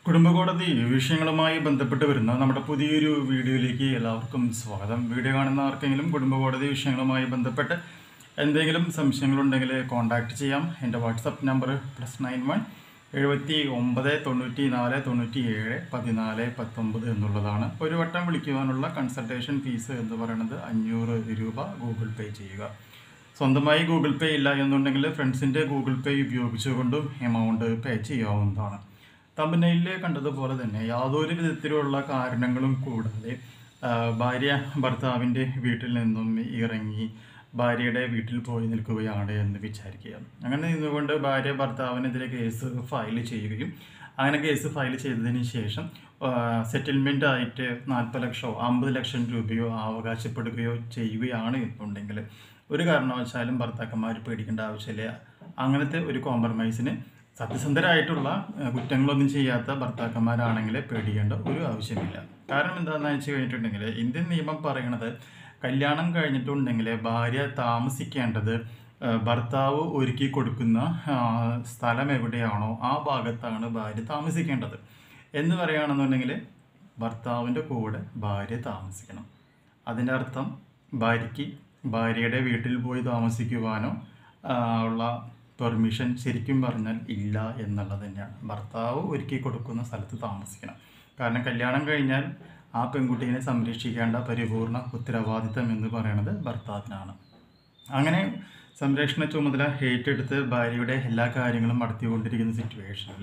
കുടുംബകോടതി വിഷയങ്ങളുമായി ബന്ധപ്പെട്ട് വരുന്ന നമ്മുടെ പുതിയൊരു വീഡിയോയിലേക്ക് എല്ലാവർക്കും സ്വാഗതം വീഡിയോ കാണുന്ന ആർക്കെങ്കിലും കുടുംബകോടതി വിഷയങ്ങളുമായി ബന്ധപ്പെട്ട് എന്തെങ്കിലും സംശയങ്ങളുണ്ടെങ്കിൽ കോൺടാക്റ്റ് ചെയ്യാം എൻ്റെ WhatsApp number plus nine one എഴുപത്തി ഒമ്പത് തൊണ്ണൂറ്റി നാല് തൊണ്ണൂറ്റി ഏഴ് പതിനാല് പത്തൊമ്പത് എന്നുള്ളതാണ് ഒരു വട്ടം വിളിക്കുവാനുള്ള കൺസൾട്ടേഷൻ ഫീസ് എന്ന് പറയുന്നത് അഞ്ഞൂറ് രൂപ ഗൂഗിൾ പേ ചെയ്യുക സ്വന്തമായി ഗൂഗിൾ പേ ഇല്ല എന്നുണ്ടെങ്കിൽ ഫ്രണ്ട്സിൻ്റെ ഗൂഗിൾ പേ ഉപയോഗിച്ചുകൊണ്ടും എമൗണ്ട് പേ ചെയ്യാവുന്നതാണ് തമ്പനയിലെ കണ്ടതുപോലെ തന്നെ യാതൊരു വിധത്തിലുള്ള കാരണങ്ങളും കൂടാതെ ആ, ഭാര്യ ഭർത്താവിൻ്റെ വീട്ടിൽ നിന്നും ഇറങ്ങി ഭാര്യയുടെ വീട്ടിൽ പോയി നിൽക്കുകയാണ് എന്ന് വിചാരിക്കുക അങ്ങനെ നിന്നുകൊണ്ട് ഭാര്യ ഭർത്താവിനെതിരെ കേസ് ഫയൽ ചെയ്യുകയും അങ്ങനെ കേസ് ഫയൽ ചെയ്തതിന് ശേഷം സെറ്റിൽമെൻ്റ് ആയിട്ട് നാൽപ്പത് ലക്ഷമോ അമ്പത് ലക്ഷം രൂപയോ അവകാശപ്പെടുകയോ ചെയ്യുകയാണ് എന്നുണ്ടെങ്കിൽ ഒരു കാരണവശാലും ഭർത്താക്കന്മാർ പേടിക്കേണ്ട ആവശ്യമില്ല അങ്ങനത്തെ ഒരു കോംപ്രമൈസിന് സത്യസന്ധരായിട്ടുള്ള ഏഹ്, കുറ്റങ്ങളൊന്നും ചെയ്യാത്ത ഭർത്താക്കന്മാരാണെങ്കിൽ പേടിക്കേണ്ട ഒരു ആവശ്യമില്ല കാരണം എന്താണെന്ന് വെച്ച് കഴിഞ്ഞിട്ടുണ്ടെങ്കിൽ ഇന്ത്യൻ നിയമം പറയണത് കല്യാണം കഴിഞ്ഞിട്ടുണ്ടെങ്കിൽ ഭാര്യ താമസിക്കേണ്ടത് ഏഹ്, ഭർത്താവ് ഒരുക്കി കൊടുക്കുന്ന ആ, സ്ഥലം എവിടെയാണോ ആ ഭാഗത്താണ് ഭാര്യ താമസിക്കേണ്ടത് എന്ന് പറയുകയാണെന്നുണ്ടെങ്കിൽ ഭർത്താവിൻ്റെ കൂടെ ഭാര്യ താമസിക്കണം അതിൻ്റെ അർത്ഥം ഭാര്യയ്ക്ക് ഭാര്യയുടെ വീട്ടിൽ പോയി താമസിക്കുവാനോ ആ, ഉള്ള പെർമിഷൻ ശരിക്കും പറഞ്ഞാൽ ഇല്ല എന്നുള്ളത് തന്നെയാണ് ഭർത്താവ് ഒരുക്കി കൊടുക്കുന്ന സ്ഥലത്ത് താമസിക്കണം കാരണം കല്യാണം കഴിഞ്ഞാൽ ആ പെൺകുട്ടീനെ സംരക്ഷിക്കേണ്ട പരിപൂർണ ഉത്തരവാദിത്തം എന്ന് പറയുന്നത് ഭർത്താവിനാണ് അങ്ങനെ സംരക്ഷണ ചുമതല ഏറ്റെടുത്ത് ഭാര്യയുടെ എല്ലാ കാര്യങ്ങളും നടത്തിക്കൊണ്ടിരിക്കുന്ന സിറ്റുവേഷനിൽ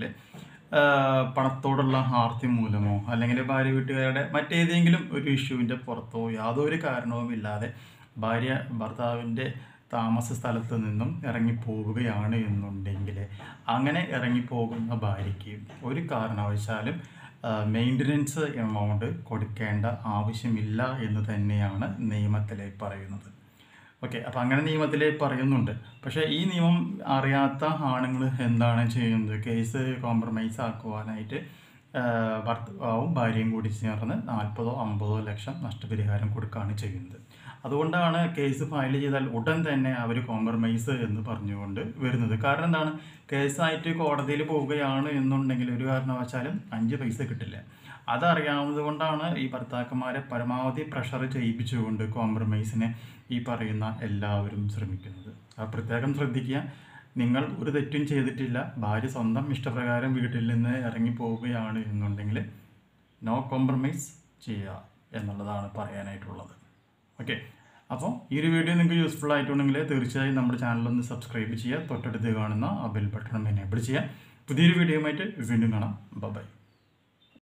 പണത്തോടുള്ള ആർത്തി മൂലമോ അല്ലെങ്കിൽ ഭാര്യ വീട്ടുകാരുടെ മറ്റേതെങ്കിലും ഒരു ഇഷ്യൂവിൻ്റെ പുറത്തോ യാതൊരു കാരണവുമില്ലാതെ ഭാര്യ ഭർത്താവിൻ്റെ താമസ സ്ഥലത്ത് നിന്നും ഇറങ്ങിപ്പോവുകയാണ് എന്നുണ്ടെങ്കിൽ അങ്ങനെ ഇറങ്ങിപ്പോകുന്ന ഭാര്യയ്ക്ക് ഒരു കാരണവശാലും മെയിൻ്റനൻസ് എമൗണ്ട് കൊടുക്കേണ്ട ആവശ്യമില്ല എന്ന് തന്നെയാണ് നിയമത്തിൽ പറയുന്നത് ഓക്കെ അപ്പോൾ അങ്ങനെ നിയമത്തിൽ പറയുന്നുണ്ട് പക്ഷേ ഈ നിയമം അറിയാത്ത ആണുങ്ങൾ എന്താണ് ചെയ്യുന്നത് കേസ് കോംപ്രമൈസ് ആക്കുവാനായിട്ട് ആ, ഭർത്താവും ഭാര്യയും കൂടി ചേർന്ന് നാൽപ്പതോ അമ്പതോ ലക്ഷം നഷ്ടപരിഹാരം കൊടുക്കുകയാണ് ചെയ്യുന്നത് അതുകൊണ്ടാണ് കേസ് ഫയൽ ചെയ്താൽ ഉടൻ തന്നെ അവർ കോംപ്രമൈസ് എന്ന് പറഞ്ഞുകൊണ്ട് വരുന്നത് കാരണം എന്താണ് കേസായിട്ട് കോടതിയിൽ പോവുകയാണ് എന്നുണ്ടെങ്കിൽ ഒരു കാരണവശാലും അഞ്ച് പൈസ കിട്ടില്ല അതറിയാവുന്നത് കൊണ്ടാണ് ഈ ഭർത്താക്കന്മാരെ പരമാവധി പ്രഷർ ചെയ്യിപ്പിച്ചുകൊണ്ട് കോംപ്രമൈസിനെ ഈ പറയുന്ന എല്ലാവരും ശ്രമിക്കുന്നത് അത് പ്രത്യേകം ശ്രദ്ധിക്കുക നിങ്ങൾ ഒരു തെറ്റും ചെയ്തിട്ടില്ല ഭാര്യ സ്വന്തം ഇഷ്ടപ്രകാരം വീട്ടിൽ നിന്ന് ഇറങ്ങി പോവുകയാണ് എന്നുണ്ടെങ്കിൽ നോ കോംപ്രമൈസ് ചെയ്യുക എന്നുള്ളതാണ് പറയാനായിട്ടുള്ളത് ഓക്കെ അപ്പോൾ ഈ ഒരു വീഡിയോ നിങ്ങൾക്ക് യൂസ്ഫുൾ ആയിട്ടുണ്ടെങ്കിൽ തീർച്ചയായും നമ്മുടെ ചാനലൊന്ന് സബ്സ്ക്രൈബ് ചെയ്യുക തൊട്ടടുത്ത് കാണുന്ന ആ ബെൽ ബട്ടൺ എനേബിൾ ചെയ്യുക പുതിയൊരു വീഡിയോയുമായിട്ട് വീണ്ടും കാണാം ബൈ